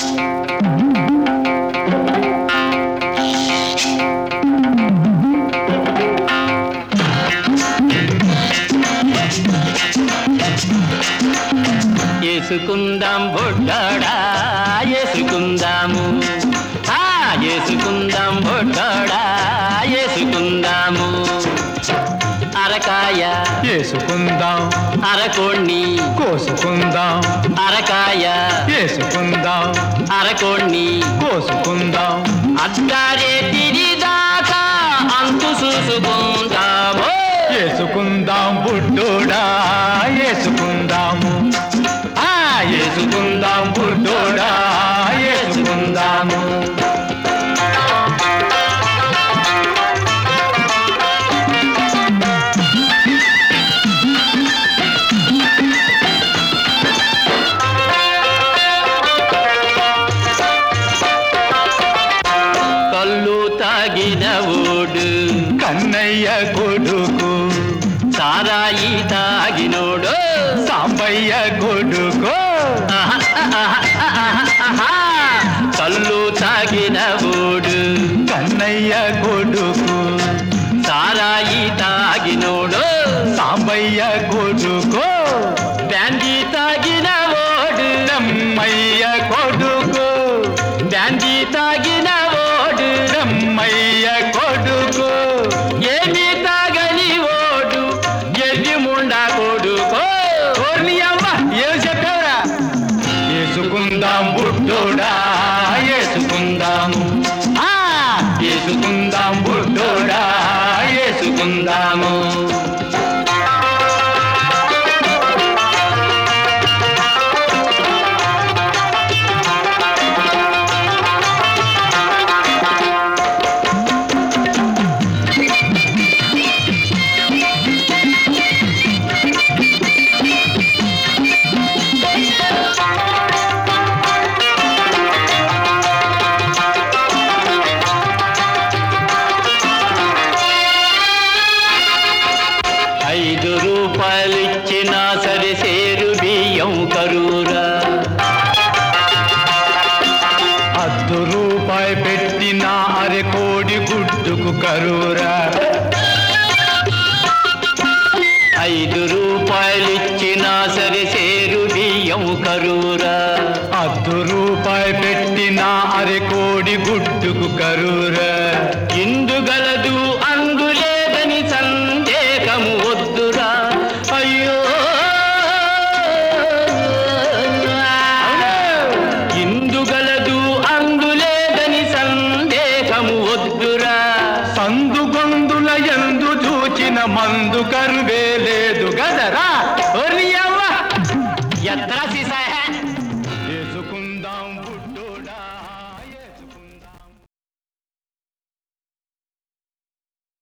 వేసుకుందాం బొడ్డాడా వేసుకుందాము ఆ వేసుకుందాం బొడ్డాడా వేసుకుందాము అరకాయ వేసుకుందాం అరకోణ్ణి కోసుకుందాం అరకాయ వేసుకుందాం అరకోణ్ణి కోసుకుందాం అద్దారే తిరిదాకా అంతు చూసుకుందాము వేసుకుందాం బుడ్డోడా వేసుకుందాము ఆ వేసుకుందాం బుడ్డోడా వేసుకుందాము కళ్ళు తాగిన ఓడు కన్నయ్య కొడుకు సారాయి తాగినోడు సాంబయ్య కొడుకు ఆహా, ఆహా, ఆహా, ఆహా. కళ్ళు తాగిన ఓడు కన్నయ్య కొడుకు సారాయి తాగినోడు సాంబయ్య కొడుకు బ్యాండీ తాగిన ఓడు దమ్మయ్య కొడుకు బ్యాండీ తాగిన ఓడు దమ్మయ్య కొడుకు ఏమి తాగని ఓడు ఎర్రి ముండా కొడుకో ఓర్ని అమ్మ ఏం చెప్పావురా వేసుకుందాం బుడ్డోడా వేసుకుందాము ఆ వేసుకుందాం బుడ్డోడా వేసుకుందాము ఐదు రూపాయలిచ్చినా సరే సేరు బియ్యం కరూరా అద్దు రూపాయి పెట్టిన అరె కోడి గుడ్డుకు కరూరా ఐదు రూపాయలిచ్చినా సరే సేరు బియ్యం కరూరా అద్దు రూపాయి పెట్టిన అరె కోడి గుడ్డుకు కరూరా ఇందుగలదు అందులేదని సందేహము వద్దురా అయ్యో ఇందుగలదు అందులేదని సందేహము వద్దురా సందు గొందుల ఎందు చూచిన మందు కరువే లేదు గదరా